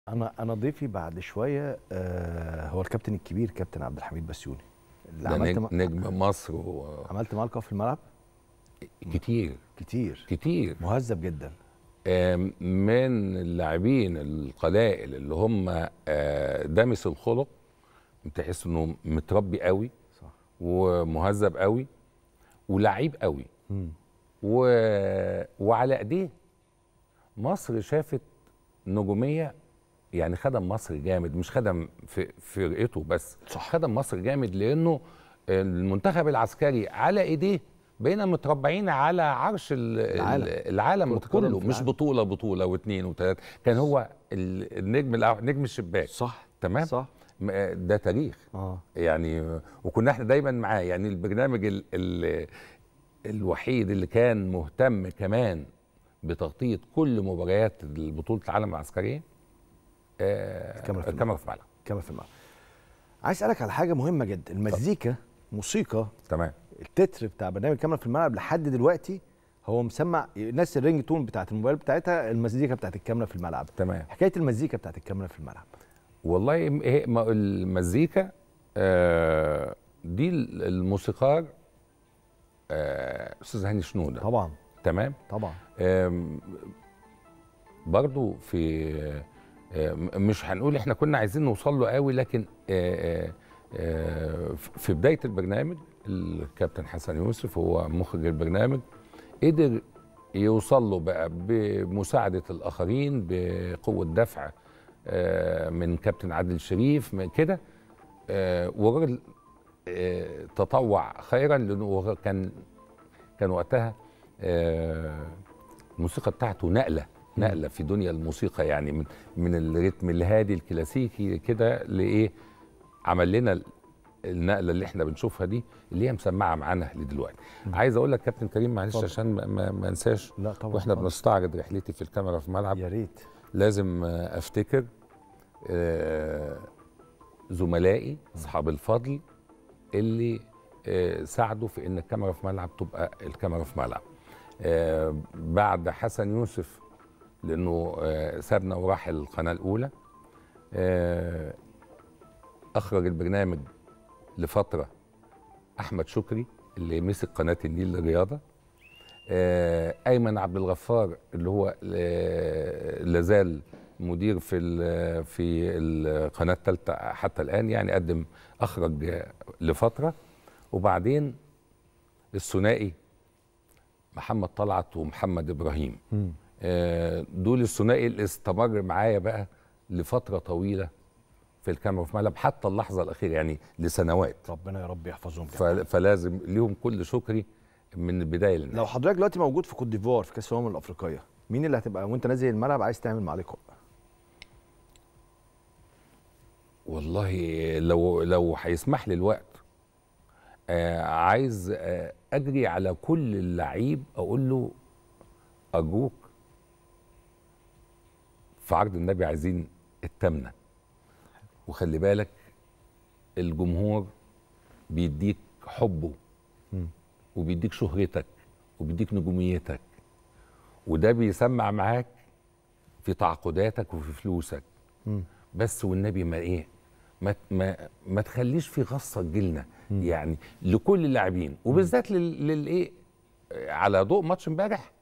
انا انا ضيفي بعد شويه آه هو الكابتن الكبير كابتن عبد الحميد بسيوني اللي ده عملت نجم, مع- نجم مصر و... عملت معاه لقاء في الملعب كتير كتير كتير مهذب جدا آم، من اللاعبين القلائل اللي هم آه، دامس الخلق تحس انه متربي قوي صح ومهذب قوي ولعيب قوي مم. و... وعلى ايديه مصر شافت نجوميه يعني خدم مصر جامد مش خدم في فرقته بس صح. خدم مصر جامد لانه المنتخب العسكري على ايديه بقينا متربعين على عرش ال- العالم. العالم كرة قدم كله في مش العالم. بطوله بطوله واثنين وثلاثه كان هو ال- النجم الأول نجم الشباك صح تمام صح م- ده تاريخ اه يعني وكنا احنا دايما معاه يعني البرنامج ال ال الوحيد اللي كان مهتم كمان بتغطيه كل مباريات بطوله العالم العسكريه آه، الكاميرا في الكاميرا في ملعب كما في الملعب عايز اسالك على حاجه مهمه جدا المزيكا موسيقى تمام التتر بتاع برنامج كاميرا في الملعب لحد دلوقتي هو مسمع ناس الرينج تون بتاعت الموبايل بتاعتها المزيكا بتاعت الكاميرا في الملعب تمام حكايه المزيكا بتاعت الكاميرا في الملعب والله م- هي ما- المزيكا آه، دي ال- الموسيقار آه، استاذ هاني شنوده طبعا تمام طبعا آم، برضو في آم، مش هنقول احنا كنا عايزين نوصل له قوي لكن آه، آه، آه، في بدايه البرنامج الكابتن حسن يوسف هو مخرج البرنامج قدر يوصل له بقى بمساعده الاخرين بقوه دفع آه، من كابتن عادل شريف من كده آه، والراجل آه، تطوع خيرا لانه هو كان كان وقتها آه، الموسيقى بتاعته نقله نقله في دنيا الموسيقى يعني من من الريتم الهادي الكلاسيكي كده لايه عمل لنا ال- النقله اللي احنا بنشوفها دي اللي هي مسمعه معانا لدلوقتي عايز اقول لك كابتن كريم معلش اتفضل. عشان ما, ما, ما انساش لا طبعا واحنا طبعاً. بنستعرض رحلتي في الكاميرا في ملعب يا ريت لازم آه، افتكر آه، زملائي اصحاب الفضل اللي آه، ساعدوا في ان الكاميرا في ملعب تبقى الكاميرا في ملعب آه، بعد حسن يوسف لانه آه، سابنا وراح القناه الاولى آه، اخرج البرنامج لفتره احمد شكري اللي مسك قناه النيل للرياضه آه، ايمن عبد الغفار اللي هو آه، لازال مدير في ال- في القناه الثالثه حتى الان يعني قدم اخرج آه، لفتره وبعدين الثنائي محمد طلعت ومحمد ابراهيم مم. آه، دول الثنائي اللي استمر معايا بقى لفتره طويله في الكاميرا في ملعب حتى اللحظه الاخيره يعني لسنوات ربنا يا رب يحفظهم ف- كمان. فلازم ليهم كل شكري من البدايه للنهايه لو حضرتك دلوقتي موجود في كوت ديفوار في كاس الامم الافريقيه مين اللي هتبقى وانت نازل الملعب عايز تعمل معاه لقاء والله لو لو هيسمح لي الوقت آه عايز آه اجري على كل اللعيب اقول له ارجوك في عرض النبي عايزين التامنه وخلي بالك الجمهور بيديك حبه مم. وبيديك شهرتك وبيديك نجوميتك وده بيسمع معاك في تعاقداتك وفي فلوسك مم. بس والنبي ما ايه ما ما ما تخليش في غصه تجيلنا يعني لكل اللاعبين وبالذات لل- للايه على ضوء ماتش امبارح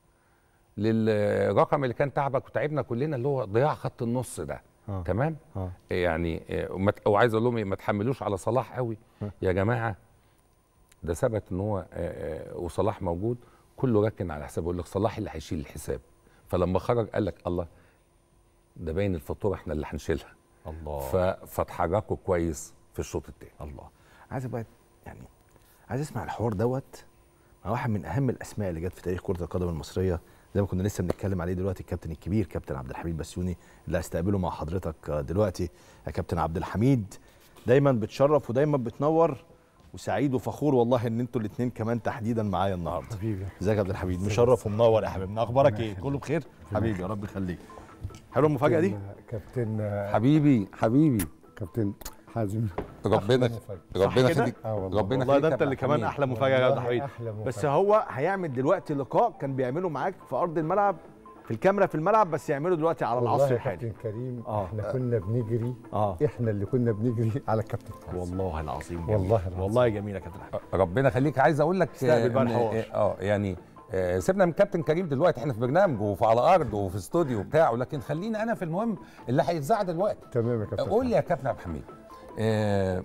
للرقم اللي كان تعبك وتعبنا كلنا اللي هو ضياع خط النص ده آه. تمام اه يعني آه، وما ت- وعايز اقول لهم إيه، ما تحملوش على صلاح قوي ها. يا جماعه ده ثبت ان هو آه، آه، وصلاح موجود كله ركن على حسابه يقول لك صلاح اللي هيشيل الحساب فلما خرج قال لك الله ده باين الفاتوره احنا اللي هنشيلها الله ف- فاتحركوا كويس في الشوط الثاني الله عايز بقى يعني عايز اسمع الحوار دوت مع واحد من اهم الاسماء اللي جت في تاريخ كره القدم المصريه زي ما كنا لسه بنتكلم عليه دلوقتي الكابتن الكبير كابتن عبد الحميد بسيوني اللي هستقبله مع حضرتك دلوقتي يا كابتن عبد الحميد دايما بتشرف ودايما بتنور وسعيد وفخور والله ان انتوا الاثنين كمان تحديدا معايا النهارده حبيبي ازيك يا عبد الحميد مشرف ومنور يا حبيبنا اخبارك ايه كله بخير حبيبي يا رب يخليك حلوه المفاجاه دي كابتن حبيبي حبيبي كابتن حازم ربنا مفاجأة. ربنا صح كده؟ يخليك اه والله ربنا والله ده يخليك انت يا اللي عبد كمان الحميد. احلى مفاجاه يا عبد والله الحميد أحلى بس مفاجأة. هو هيعمل دلوقتي لقاء كان بيعمله معاك في ارض الملعب في الكاميرا في الملعب بس يعملوا دلوقتي على والله العصر يا الحالي كابتن كريم آه. احنا كنا بنجري اه احنا اللي كنا بنجري على الكابتن حازم. والله العظيم جميل. والله العظيم. والله جميل يا كابتن احمد ربنا يخليك عايز اقول لك استقبل بقى إن- الحوار. اه يعني آه، سيبنا من كابتن كريم دلوقتي احنا في برنامج وفي على ارض وفي استوديو بتاعه لكن خليني انا في المهم اللي هيتذاع دلوقتي تمام يا كابتن قول لي يا كابتن عبد الحميد آه،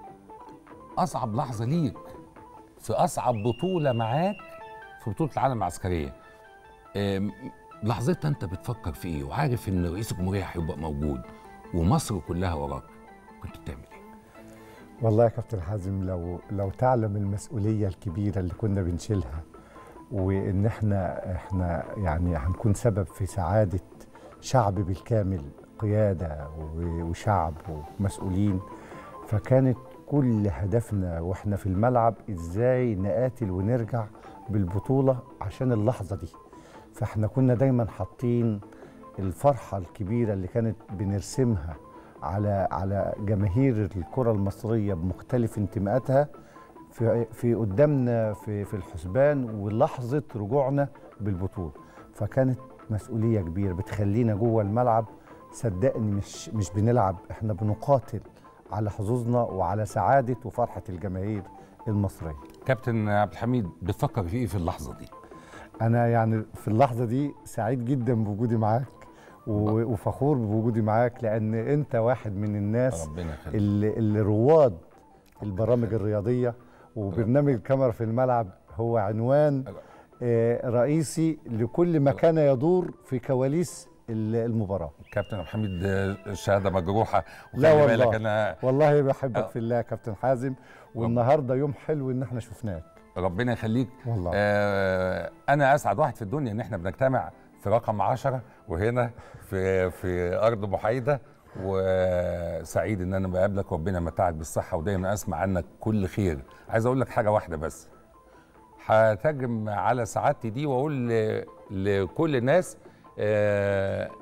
اصعب لحظه ليك في اصعب بطوله معاك في بطوله العالم العسكريه آم، لحظتها انت بتفكر في ايه وعارف ان رئيس الجمهوريه هيبقى موجود ومصر كلها وراك كنت بتعمل ايه والله يا كابتن حازم لو لو تعلم المسؤوليه الكبيره اللي كنا بنشيلها وان احنا احنا يعني هنكون سبب في سعاده شعب بالكامل قياده و- وشعب ومسؤولين فكانت كل هدفنا واحنا في الملعب ازاي نقاتل ونرجع بالبطوله عشان اللحظه دي فاحنا كنا دايما حاطين الفرحه الكبيره اللي كانت بنرسمها على على جماهير الكره المصريه بمختلف انتماءاتها في في قدامنا في في الحسبان ولحظه رجوعنا بالبطوله فكانت مسؤوليه كبيره بتخلينا جوه الملعب صدقني مش مش بنلعب احنا بنقاتل على حظوظنا وعلى سعاده وفرحه الجماهير المصريه كابتن عبد الحميد بتفكر في ايه في اللحظه دي انا يعني في اللحظه دي سعيد جدا بوجودي معاك و- وفخور بوجودي معاك لان انت واحد من الناس ربنا يخليك اللي, اللي رواد البرامج الرياضيه وبرنامج الكاميرا في الملعب هو عنوان آه، رئيسي لكل ما كان يدور في كواليس ال- المباراه كابتن عبد الحميد آه، شهاده مجروحه لا وخلي والله. بالك انا والله بحبك آه. في الله يا كابتن حازم والنهارده يوم حلو ان احنا شفناك ربنا يخليك والله آه انا اسعد واحد في الدنيا ان احنا بنجتمع في رقم عشرة وهنا في في ارض محايده وسعيد ان انا بقابلك وربنا يمتعك بالصحه ودايما اسمع عنك كل خير عايز اقول لك حاجه واحده بس هترجم على سعادتي دي واقول ل- لكل الناس آه،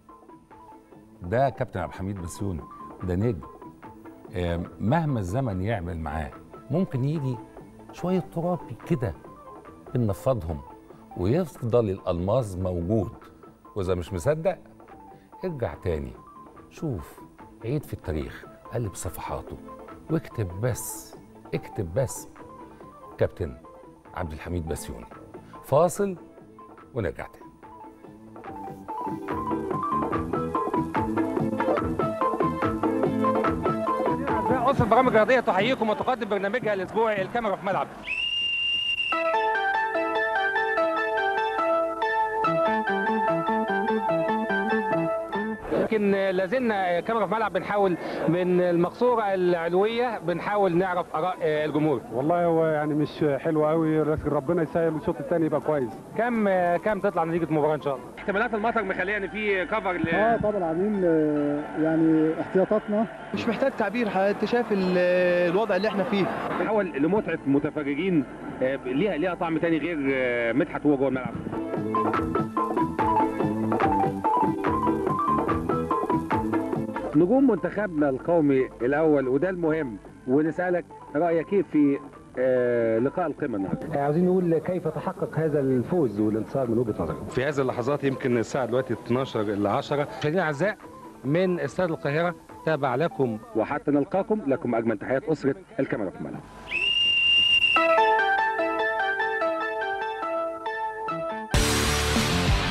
ده كابتن عبد الحميد بسيوني ده نجم آه، مهما الزمن يعمل معاه ممكن يجي شويه تراب كده بنفضهم ويفضل الالماس موجود واذا مش مصدق ارجع تاني شوف عيد في التاريخ قلب صفحاته واكتب بس اكتب بس كابتن عبد الحميد بسيوني فاصل ونرجع تاني أعزائي أسرة برامج رياضية تحييكم وتقدم برنامجها الأسبوعي الكاميرا في ملعب لكن لازلنا كاميرا في ملعب بنحاول من المقصورة العلوية بنحاول نعرف آراء الجمهور والله هو يعني مش حلو قوي لكن ربنا يسهل الشوط الثاني يبقى كويس كم كم تطلع نتيجة المباراة إن شاء الله؟ احتمالات المطر مخليه ان في كفر اه طبعا عاملين آه، يعني احتياطاتنا مش محتاج تعبير انت شايف ال- الوضع اللي احنا فيه بنحاول لمتعة متفرجين آه، ليها ليها طعم تاني غير آه، مدحت وهو جوه الملعب نجوم منتخبنا القومي الاول وده المهم ونسالك رايك كيف في آه، لقاء القمه النهارده عاوزين نقول كيف تحقق هذا الفوز والانتصار من وجهه نظرك في هذه اللحظات يمكن الساعه دلوقتي 12 ل 10 مشاهدينا الاعزاء من استاد القاهره تابع لكم وحتى نلقاكم لكم اجمل تحيات اسره الكاميرا في الملعب